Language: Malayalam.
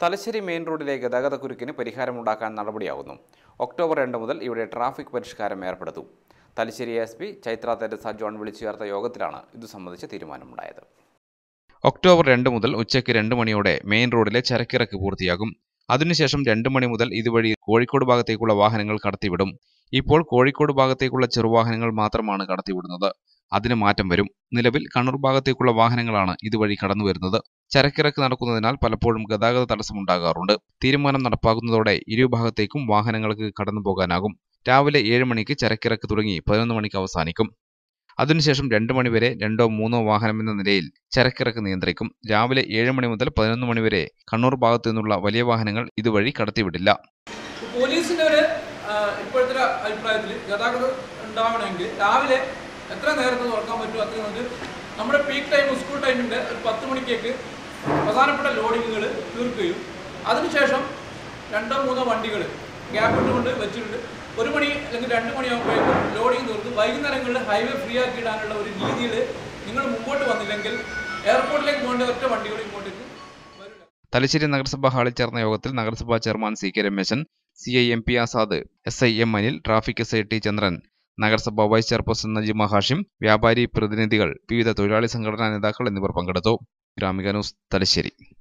തലശ്ശേരി മെയിൻ റോഡിലെ ഗതാഗതക്കുരുക്കിന് പരിഹാരമുണ്ടാക്കാൻ നടപടിയാകുന്നു ഒക്ടോബർ രണ്ട് മുതൽ ഇവിടെ ട്രാഫിക് പരിഷ്കാരം ഏർപ്പെടുത്തും തലശ്ശേരി എസ് പി ചൈത്ര തെരസ ജോൺ വിളിച്ചു ചേർത്ത യോഗത്തിലാണ് ഇതു സംബന്ധിച്ച തീരുമാനമുണ്ടായത് ഒക്ടോബർ രണ്ട് മുതൽ ഉച്ചയ്ക്ക് രണ്ട് മണിയോടെ മെയിൻ റോഡിലെ ചരക്കിറക്ക് പൂർത്തിയാകും അതിനുശേഷം രണ്ട് മണി മുതൽ ഇതുവഴി കോഴിക്കോട് ഭാഗത്തേക്കുള്ള വാഹനങ്ങൾ കടത്തിവിടും ഇപ്പോൾ കോഴിക്കോട് ഭാഗത്തേക്കുള്ള ചെറുവാഹനങ്ങൾ മാത്രമാണ് കടത്തിവിടുന്നത് അതിന് മാറ്റം വരും നിലവിൽ കണ്ണൂർ ഭാഗത്തേക്കുള്ള വാഹനങ്ങളാണ് ഇതുവഴി കടന്നു വരുന്നത് ചരക്കിറക്ക് നടക്കുന്നതിനാൽ പലപ്പോഴും ഗതാഗത തടസ്സമുണ്ടാകാറുണ്ട് തീരുമാനം നടപ്പാക്കുന്നതോടെ ഇരുഭാഗത്തേക്കും വാഹനങ്ങൾക്ക് കടന്നു പോകാനാകും രാവിലെ ഏഴ് മണിക്ക് ചരക്കിറക്ക് തുടങ്ങി പതിനൊന്ന് മണിക്ക് അവസാനിക്കും അതിനുശേഷം രണ്ട് മണിവരെ രണ്ടോ മൂന്നോ വാഹനമെന്ന നിലയിൽ ചരക്കിറക്ക് നിയന്ത്രിക്കും രാവിലെ ഏഴ് മണി മുതൽ പതിനൊന്ന് മണിവരെ കണ്ണൂർ ഭാഗത്തു നിന്നുള്ള വലിയ വാഹനങ്ങൾ ഇതുവഴി കടത്തിവിടില്ല പോലീസിന്റെ ഒരു ആ, ഇപ്പോഴത്തെ ഒരു അഭിപ്രായത്തിൽ ഗതാഗതം ഉണ്ടാവണമെങ്കിൽ രാവിലെ എത്ര നേരത്തെ തുറക്കാൻ പറ്റുമോ അത്രയും നമുക്ക് നമ്മുടെ പീക്ക് ടൈം സ്കൂൾ ടൈമിൻ്റെ ഒരു പത്ത് മണിക്കേക്ക് പ്രധാനപ്പെട്ട ലോഡിങ്ങുകൾ തീർക്കുകയും അതിനുശേഷം രണ്ടോ മൂന്നോ വണ്ടികൾ ഗ്യാപ്പ് ഇട്ടുകൊണ്ട് വെച്ചിട്ടുണ്ട് ഒരു മണി അല്ലെങ്കിൽ രണ്ട് മണിയാകുമ്പോഴേക്കും ലോഡിങ് തീർക്കും വൈകുന്നേരങ്ങളിൽ ഹൈവേ ഫ്രീ ആക്കിയിടാനുള്ള ഒരു രീതിയിൽ നിങ്ങൾ മുമ്പോട്ട് വന്നില്ലെങ്കിൽ എയർപോർട്ടിലേക്ക് പോകേണ്ട ഒറ്റ വണ്ടികൾ ഇങ്ങോട്ടേക്ക് വരില്ല തലശ്ശേരി നഗരസഭാ ഹാളിൽ ചേർന്ന യോഗത്തിൽ നഗരസഭാ chairman C K Rameshan C I M P Azad S I M Anil traffic S I T Chandran നഗരസഭാ വൈസ് ചെയർപേഴ്സൺ നജിമ ഹാഷിം വ്യാപാരി പ്രതിനിധികൾ വിവിധ തൊഴിലാളി സംഘടനാ നേതാക്കൾ എന്നിവർ പങ്കെടുത്തു ഗ്രാമിക ന്യൂസ് തലശ്ശേരി